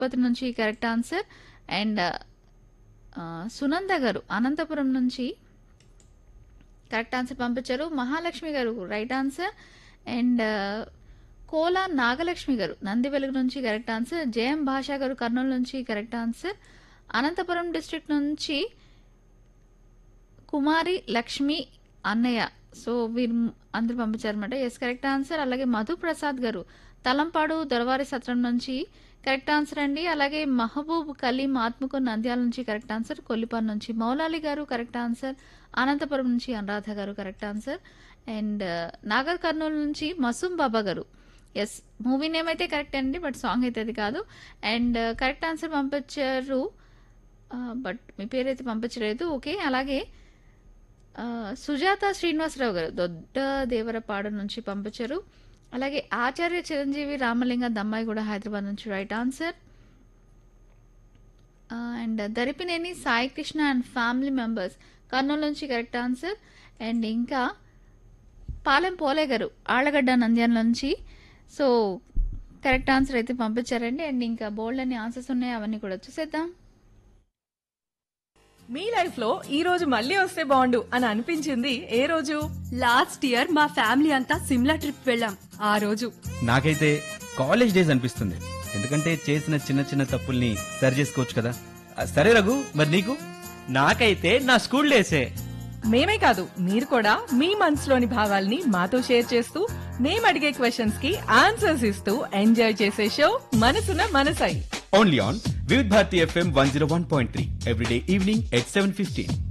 తిరుపతి నుంచి correct answer and Sunanda గారు అనంతపురం నుంచి కరెక్ట్ ఆన్సర్ పంపించారు మహాలక్ష్మి గారు right answer and Kola Nagalakshmi గారు నంది వెలుగు నుంచి కరెక్ట్ ఆన్సర్ జయం భాషా గారు కర్నూలు నుంచి కరెక్ట్ ఆన్సర్ అనంతపురం డిస్ట్రిక్ట్ నుంచి కుమారి లక్ష్మి అన్నయ్య సో వీరు అందరు పంపించారన్నమాట ఎస్ కరెక్ట్ ఆన్సర్ అలాగే మధు ప్రసాద్ గారు తలంపాడు దొరవారి సత్రం నుంచి కరెక్ట్ ఆన్సర్ అండి అలాగే మహబూబ్ కలీం ఆత్మకు నంద్యాల నుంచి కరెక్ట్ ఆన్సర్ కొల్లిపాన్ నుంచి మౌలాలి గారు కరెక్ట్ ఆన్సర్ అనంతపురం నుంచి అనురాధ గారు correct answer and Nagar Kurnool నుంచి మసూమ్ బాబా గారు ఎస్ మూవీ నేమ్ అయితే కరెక్ట్ అండి బట్ సాంగ్ అయితే అది కాదు అండ్ కరెక్ట్ ఆన్సర్ పంపించారు బట్ మీ పేరైతే పంపించలేదు ఓకే అలాగే ఆ, సుజాత శ్రీనివాసరావు గారు దొడ్డ దేవరపాడు నుంచి పంపించారు అలాగే ఆచార్య చిరంజీవి రామలింగ దమ్మాయి కూడా హైదరాబాద్ నుంచి right answer and Daripineni Sai Krishna and family members Kurnool నుంచి కరెక్ట్ ఆన్సర్ అండ్ ఇంకా పాలెం పోలే గారు ఆళ్ళగడ్డ నంద్యాల నుంచి సో కరెక్ట్ ఆన్సర్ అయితే పంపించారండి అండ్ ఇంకా బోల్డ్ అన్ని ఆన్సర్స్ ఉన్నాయి అవన్నీ కూడా చూసేద్దాం మీ లైఫ్ లో ఈ రోజు మళ్ళీ వస్తే బాగుండు అని అనిపించింది ఏ రోజు లాస్ట్ ఇయర్ మా ఫ్యామిలీ అంతా సిమ్లా ట్రిప్ వెళ్ళాం ఆ రోజు నాకైతే కాలేజ్ డేస్ అనిపిస్తుంది ఎందుకంటే చేసిన చిన్న చిన్న తప్పుల్ని సరి చేసుకోవచ్చు కదా ఆ, సరే రఘు మరి నీకు నాకైతే నా స్కూల్ డేసే మేమే కాదు మీరు కూడా మీ మనసులోని భావాల్ని మాతో షేర్ చేస్తూ మేము అడిగే క్వశ్చన్స్ కి ఆన్సర్స్ ఇస్తూ ఎంజాయ్ చేసే షో మనసున మనసై only on Vividh Bharati FM one zero one point three every day evening at seven fifteen